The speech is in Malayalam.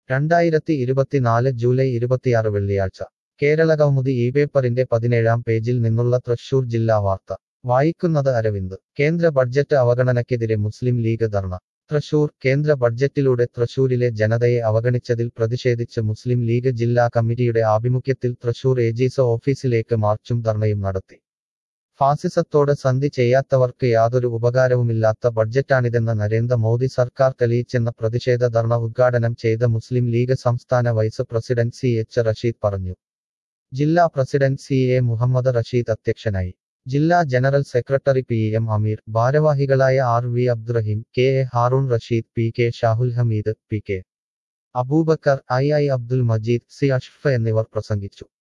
രണ്ടായിരത്തി ഇരുപത്തിനാല് ജൂലൈ ഇരുപത്തിയാറ് വെള്ളിയാഴ്ച കേരള കൗമുദി ഈ പേപ്പറിന്റെ പതിനേഴാം പേജിൽ നിന്നുള്ള തൃശൂർ ജില്ലാ വാർത്ത വായിക്കുന്നത് അരവിന്ദ് കേന്ദ്ര ബഡ്ജറ്റ് അവഗണനയ്ക്കെതിരെ മുസ്ലിം ലീഗ് ധർണ തൃശൂർ കേന്ദ്ര ബഡ്ജറ്റിലൂടെ തൃശൂരിലെ ജനതയെ അവഗണിച്ചതിൽ പ്രതിഷേധിച്ച് മുസ്ലിം ലീഗ് ജില്ലാ കമ്മിറ്റിയുടെ ആഭിമുഖ്യത്തിൽ തൃശൂർ ഏജീസ് ഓഫീസിലേക്ക് മാർച്ചും ധർണയും നടത്തി ഫാസിസത്തോട് സന്ധി ചെയ്യാത്തവർക്ക് യാതൊരു ഉപകാരവുമില്ലാത്ത ബഡ്ജറ്റാണിതെന്ന് നരേന്ദ്രമോദി സർക്കാർ തെളിയിച്ചെന്ന പ്രതിഷേധ ധർണ ഉദ്ഘാടനം ചെയ്ത മുസ്ലിം ലീഗ് സംസ്ഥാന vice president C H Rasheed പറഞ്ഞു ജില്ലാ president C A Muhammad Rasheed അധ്യക്ഷനായി ജില്ലാ general secretary P M Ameer ഭാരവാഹികളായ R V Abdurahim K A Haroon Rasheed P K Shahul Hameed P K Abubakar I I Abdul Majeed C അഷ്ഫ് എന്നിവർ പ്രസംഗിച്ചു